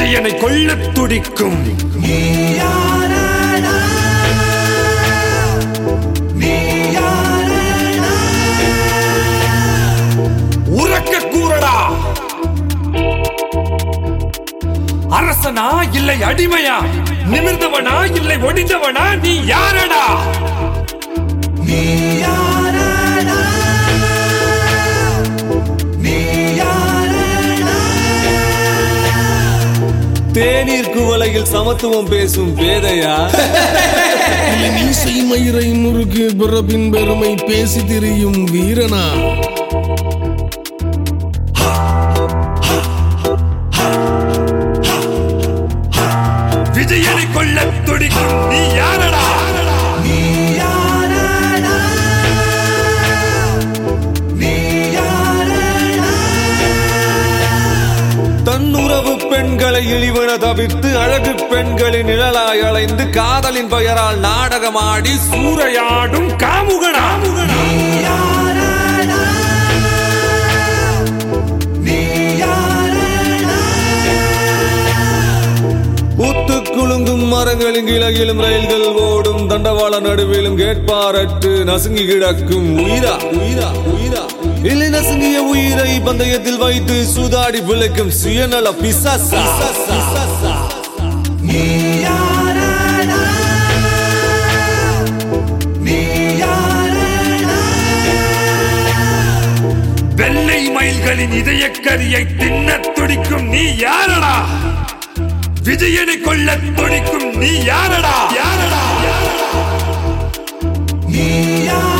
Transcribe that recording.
விஜயனை கொல்லத் துடிக்கும் உறக்க கூறடா அரசனா இல்லை அடிமையா நிமிர்ந்தவனா இல்லை ஒடிந்தவனா நீ யாரடா தேநீர் குவளையில் சமத்துவம் பேசும் பேதையா மீசை மயிரை முறுக்கு பிறப்பின் பெருமை பேசி திரியும் வீரனா விஜயனை கொல்லத் துடிக்கும் நீ யாரடா தன்னுறவு பெண்களை இழிவன தவிர்த்து அழகு பெண்களின் நிழலாய் அலைந்து காதலின் பெயரால் நாடகமாடி சூறையாடும் காமுகனா பூத்து குலுங்கும் மரங்களின் கிழகிலும் ரயில்கள் ஓடும் தண்டவாள நடுவிலும் கேட்பாரற்று நசுங்கி கிடக்கும் உயிரா உயிரா உயிரா இல்லை நசுங்கிய உயிரை பந்தயத்தில் வைத்து சூதாடி விளைக்கும் சுயநல பிசாசா பிசாசா வெள்ளை மயில்களின் இதயக்கரியை தின்னத் துடிக்கும் நீ யாரடா விஜயனை கொல்லத் துடிக்கும் நீ யாரடா யாரடா நீ யார்